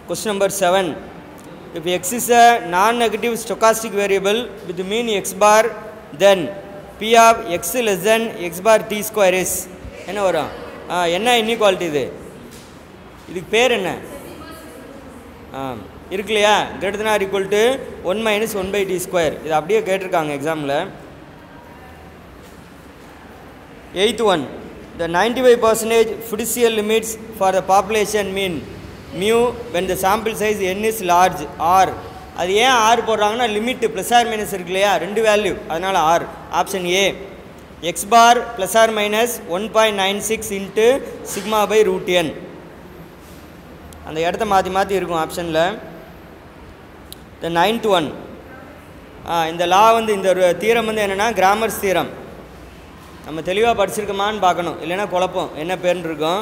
Question number 7. If x is a non-negative stochastic variable with mean x bar, then p of x less than x bar t square is என்ன வரும் ஆ என்ன inequality இது இதுக்கு பேர் என்ன ஆ இருக்கு இல்லையா greater than or equal to one minus one by T square இது அப்படியே கேட்டிருக்காங்க எக்ஸாமில் eighth one the ninety five percentage fiducial limits for the population mean mu when the sample size N is large are அது ஏன் R போடுறாங்கன்னா limit plus or minus இருக்கு இல்லையா ரெண்டு வேல்யூ அதனால் or option A X bar plus or minus one point nine six into sigma by root N அந்த இடத்த மாற்றி மாற்றி இருக்கும் ஆப்ஷனில் த நைன்த் ஒன் இந்த லா வந்து இந்த ஒரு தீரம் வந்து என்னென்னா கிராமர்ஸ் தீரம் நம்ம தெளிவாக படிச்சிருக்கோமான்னு பார்க்கணும் இல்லைன்னா குழப்பம் என்ன பேர்னு இருக்கும்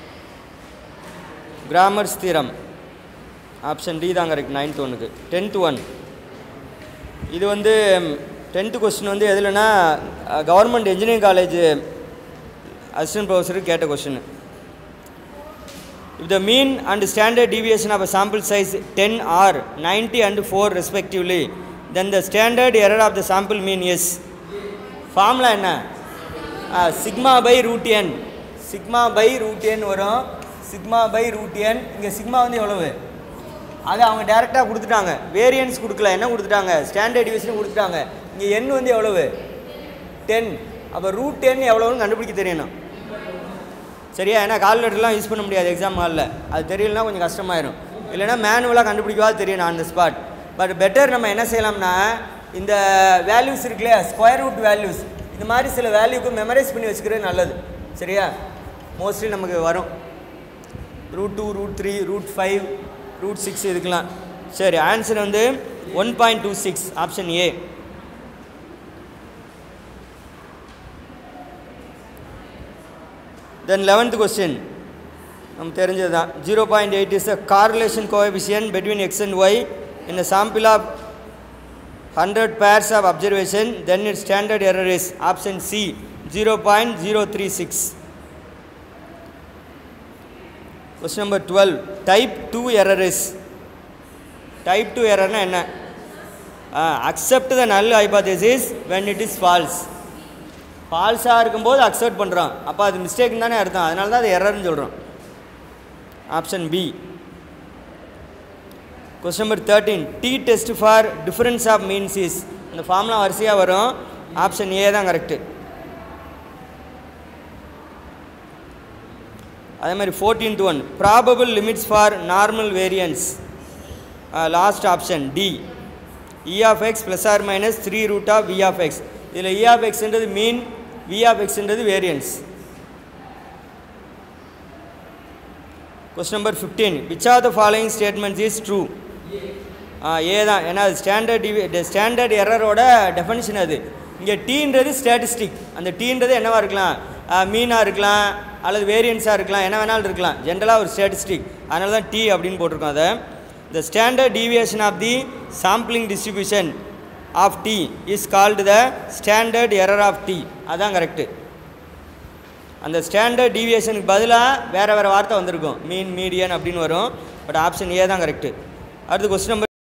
கிராமர்ஸ் தீரம் ஆப்ஷன் டி தான் கரெக்ட் நைன்த் ஒனுக்கு டென்த் ஒன் இது வந்து டென்த்து கொஸ்டின் வந்து எதுலனா கவர்மெண்ட் இன்ஜினியரிங் காலேஜ் அசிஸ்டன்ட் ப்ரொஃபஸருக்கு கேட்ட question If the mean and standard deviation of a sample size 10 are 90 and 4 respectively, then the standard error of the sample mean is formula என்ன sigma by root N sigma by root N வரும் sigma by root என் இங்கே sigma வந்து எவ்வளவு அது அவங்க டேரெக்டாக கொடுத்துட்டாங்க variance கொடுக்கல என்ன கொடுத்துட்டாங்க ஸ்டாண்டர்ட் டிவிஷன் கொடுத்துட்டாங்க இங்கே எண் வந்து எவ்வளவு டென் அப்போ ரூட் டென் எவ்வளோன்னு கண்டுபிடிக்க தெரியணும் சரியா ஏன்னா கால்குலேட்டர்லாம் யூஸ் பண்ண முடியாது எக்ஸாம் ஹாலில் அது தெரியலனா கொஞ்சம் கஷ்டமாயிரும் இல்லைனா மேனுவலாக கண்டுபிடிக்கவாது தெரியணும் அந்த ஸ்பாட் பட் பெட்டர் நம்ம என்ன செய்யலாம்னா இந்த வேல்யூஸ் இருக்கு இல்லையா ஸ்கொயர் ரூட் வேல்யூஸ் இந்த மாதிரி சில வேல்யூக்கு மெமரைஸ் பண்ணி வச்சுக்கிறது நல்லது சரியா மோஸ்ட்லி நமக்கு வரும் root two root three root five root six இதுக்கெலாம் சரி ஆன்சர் வந்து one point two six option A then eleventh question நம்ம தெரிஞ்சது தான் zero point eight is a correlation coefficient between X and Y in a sample of hundred pairs of observation then it standard error is option C zero point zero three six question number twelve type two error is type two எரர்னா என்ன accept the null hypothesis when it is false ஃபால்ஸாக இருக்கும்போது accept பண்ணுறோம் அப்போ அது mistake தானே அர்த்தம் அதனால தான் அது எரர்னு சொல்கிறோம் option B question number thirteen T test for difference of means is இந்த ஃபார்ம்லாம் வரிசையாக வரும் ஆப்ஷன் ஏ தான் கரெக்டு அதே மாதிரி fourteenth one probable limits for normal variance last option D E of X plus or minus three root of V of X இதில் இ ஆஃப் எக்ஸ்ன்றது மீன் வி ஆஃப் எக்ஸ்ன்றது variance question number fifteen which are the following statements is true A தான் ஏன்னா அது standard dev standard எரரோட definition அது இங்கே டீன்றது ஸ்டாட்டிஸ்டிக் அந்த டீன்றது என்னவாக இருக்கலாம் மீனாக இருக்கலாம் அல்லது வேரியன்ஸாக இருக்கலாம் என்ன வேணாலும் இருக்கலாம் ஜென்ரலாக ஒரு ஸ்டாட்டிஸ்டிக் அதனால தான் டி அப்படின்னு போட்டிருக்கோம் அதை the standard deviation of the sampling distribution of T is called the standard error of T அதான் கரெக்டு அந்த ஸ்டாண்டர்ட் டீவியேஷனுக்கு பதிலாக வேறு வேறு வார்த்தை வந்திருக்கும் மீன் மீடியன் அப்படின்னு வரும் பட் ஆப்ஷன் ஏ தான் கரெக்டு அடுத்து கொஸ்டின் நம்பர்